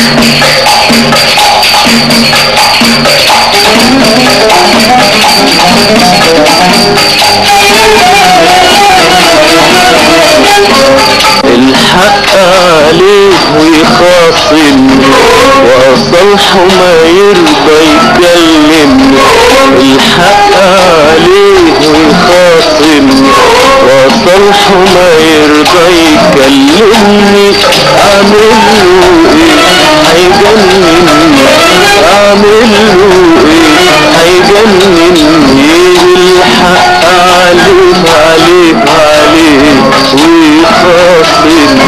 الحق عليه ويخاصمني واصلحه ما يرضى يكلمني الحق عليه ويخاصمني واصلحه ما يرضى يكلمني اعمل له ايه هيجنني اعمل له ايه هيجنني الحق عليه عليه عليه ويخاصمني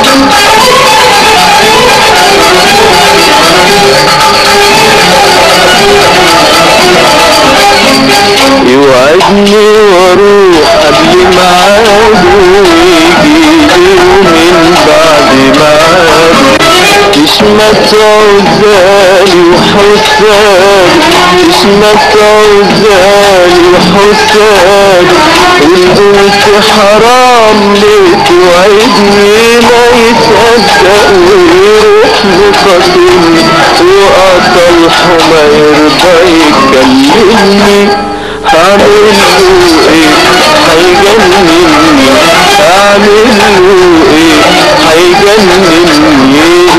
يوعدني واروح قبل ميعاده ويجي يومين بعد ميعاده تشمت عزالي وحسالي تشمت عزالي وحسالي وإن قلت حرام ليه توعدني ما يصدق ويروح مخاصمني وأطلحه ما يرضى يكلمني هعمل له ايه هيجنني هعمل له ايه هيجنني